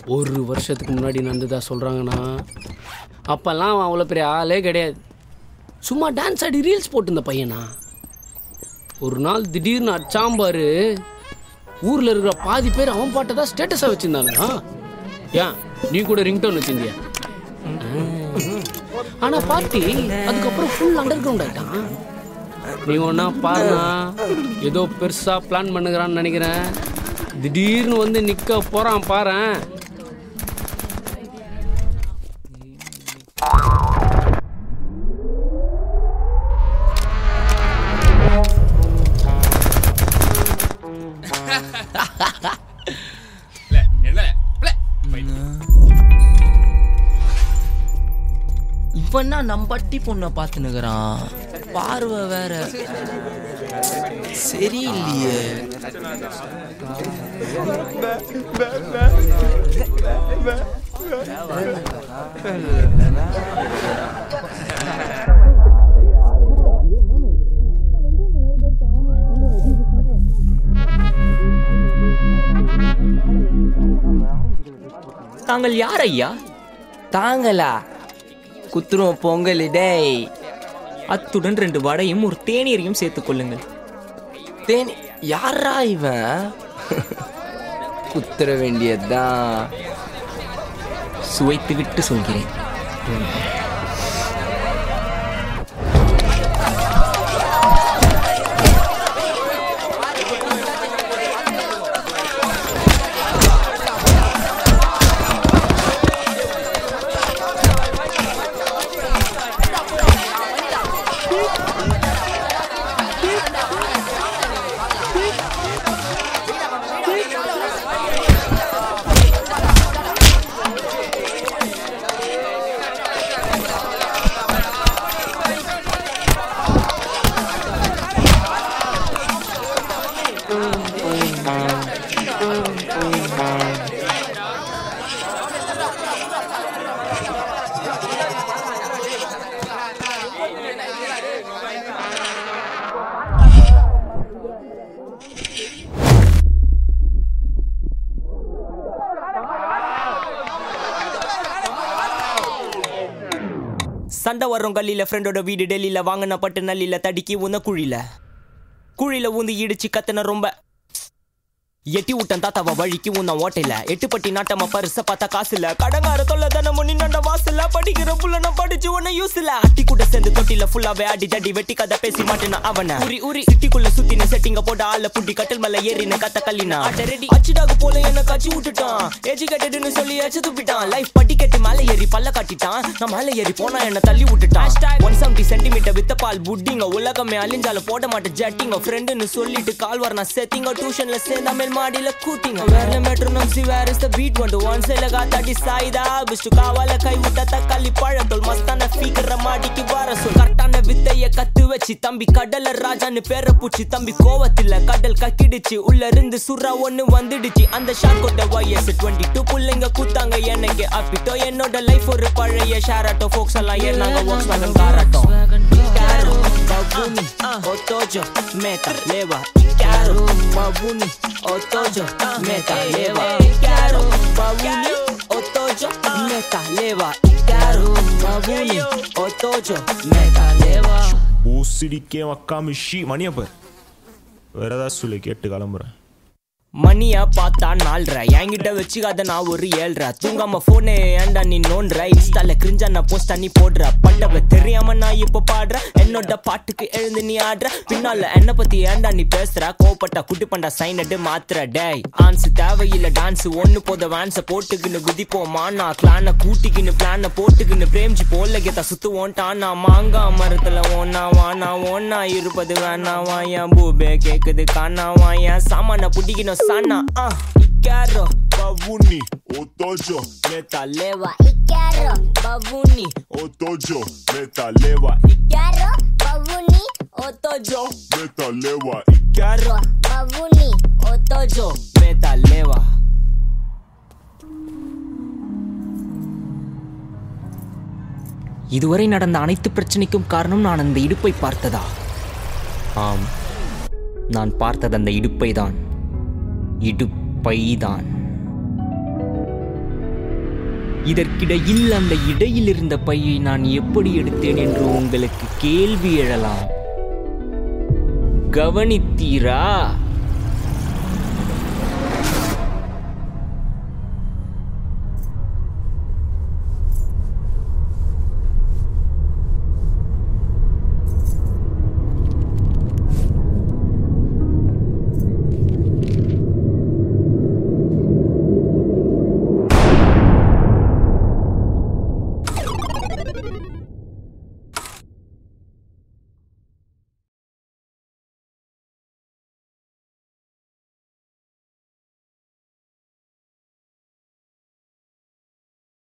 ஒரு வருஷத்துக்கு முன்னாடி நடந்ததா சொல்கிறாங்கண்ணா அப்போல்லாம் அவன் அவ்வளோ பெரிய ஆளே கிடையாது சும்மா டான்ஸ் ஆடி ரீல்ஸ் போட்டிருந்த பையனா ஒரு நாள் திடீர்னு அச்சாம்பாரு ஊரில் இருக்கிற பாதி பேர் அவன் பாட்டை தான் ஸ்டேட்டஸாக வச்சுருந்தானுங்க ஏன் நீ கூட ரிங்டோன் வச்சிருந்தியா ஆனா பாட்டி அதுக்கப்புறம் ஃபுல் அண்டர் கிரவுண்ட் ஆயிட்டான் நீ ஒன்னா பாருண்ணா ஏதோ பெருசா பிளான் பண்ணுகிறான்னு நினைக்கிறேன் திடீர்னு வந்து நிக்க போறான் பாரேன் இவன்னா நம்பட்டி பொண்ணை பார்த்துனுக்குறான் பார்வை வேற சரியில்லையே தாங்கள் யார் ஐயா தாங்களா குத்துருவோம் பொங்கல் டேய் அத்துடன் ரெண்டு வடையும் ஒரு தேநீரையும் சேர்த்துக் கொள்ளுங்கள் தேனி யாரா இவன் குத்துற வேண்டியதுதான் சுவைத்து விட்டு சொல்கிறேன் சண்டை வரும் கல்லில ஃப்ரெண்டோட வீடு டெல்லியில வாங்கின பட்டு நல்லில தடுக்கி உந்த குழியில குழியில ஊந்து இடிச்சு கத்துன ரொம்ப எட்டி விட்டன் தாத்தாவ வழிக்கு உன்ன ஓட்டையில எட்டு பட்டி நாட்டமா பரிச பார்த்தா காசு இல்ல கடங்கார தொல்ல தானே நின்னண்ட வாசல்ல படிக்கிற புள்ள நான் படிச்சு உன்ன யூஸ் இல்ல அட்டி கூட சேர்ந்து தொட்டில ஃபுல்லாவே அடி தடி வெட்டி கதை பேசி மாட்டேனா அவன உரி உரி சிட்டிக்குள்ள சுத்தின செட்டிங்க போட்டு ஆள புட்டி கட்டில் மேல ஏறின கத்த கல்லினா அட ரெடி அச்சுடாக போல என்ன கச்சி விட்டுட்டான் எஜுகேட்டட்னு சொல்லி அச்சு துப்பிட்டான் லைஃப் பட்டி கட்டி மேல ஏறி பல்ல காட்டிட்டான் நான் மேல ஏறி போனா என்ன தள்ளி விட்டுட்டான் ஒன் செவன்டி சென்டிமீட்டர் வித்த பால் புட்டிங்க உலகமே அழிஞ்சாலும் போட மாட்டேன் ஜட்டிங்க ஃப்ரெண்டுன்னு சொல்லிட்டு கால் வர நான் செத்திங்க டியூஷன்ல சேர்ந்தா மேல் மாடியில கூட்டிங்க வேற metronome see where is the beat வந்து ஒன் சைல காத்தாடி சாய்தா பிஸ்டு காவால கை விட்ட தக்காளி பழத்தோல் மஸ்தான ஃபீக்கர மாடிக்கு வர சொல் கரெக்டான வித்தைய கத்து வச்சு தம்பி கடல ராஜான்னு பேர பூச்சி தம்பி கோவத்துல கடல் கக்கிடுச்சு உள்ள இருந்து சுறா ஒண்ணு வந்துடுச்சு அந்த ஷாட் கொண்ட வயசு டுவெண்ட்டி டூ புள்ளைங்க கூத்தாங்க எனக்கு அப்பிட்டோ என்னோட லைஃப் ஒரு பழைய ஷேராட்டோ ஃபோக்ஸ் எல்லாம் ஏறினாங்க வாக்ஸ் வேகன் காராட்டோ Caro, babuni, otojo, meta, leva, caro, babuni, otojo, meta, leva, caro, babuni, otojo, meta, leva, caro, babuni, otojo, meta, leva. ஊசிடிக்கே மக்காமிஷி மணியப்பர் வேற ஏதாவது சொல்லி கேட்டு கிளம்புறேன் மணியா பார்த்தா நால்ற என்கிட்ட வச்சுக்காத நான் ஒரு ஏழ்ற தூங்காம போனே ஏன்டா நீ நோன்ற இன்ஸ்டால கிரிஞ்சா நான் போஸ்ட் பண்ணி போடுற பட்டவ தெரியாம நான் இப்ப பாடுற என்னோட பாட்டுக்கு எழுந்து நீ ஆடுற பின்னால என்ன பத்தி ஏன்டா நீ பேசுற கோவப்பட்டா குட்டி பண்டா சைன் அடு மாத்துற டேய் ஆன்ஸ் தேவையில்ல டான்ஸ் ஒண்ணு போத வேன்ஸ போட்டுக்கின்னு குதிப்போமா நான் கிளான கூட்டிக்கின்னு பிளான போட்டுக்கின்னு பிரேம்ஜி போல கேத்தா சுத்துவோன்ட்டான் நான் மாங்கா மரத்துல ஒன்னா வானா ஒன்னா இருப்பது வேணா வாயா பூபே கேக்குது காணா வாயா சாமான புடிக்கணும் சானா ஆ இக்காரோ Babuni, otojo, metaleva Icaro, babuni, otojo, metalewa, Icaro, babuni, otojo metalewa, Icaro, babuni, otojo metaleva இதுவரை நடந்த அனைத்து பிரச்சனைக்கும் காரணம் நான் அந்த இடுப்பை பார்த்ததா ஆம் நான் பார்த்தது அந்த இடுப்பை தான் இடுப்பை தான் இதற்கிடையில் அந்த இடையில் இருந்த பையை நான் எப்படி எடுத்தேன் என்று உங்களுக்கு கேள்வி எழலாம் கவனித்தீரா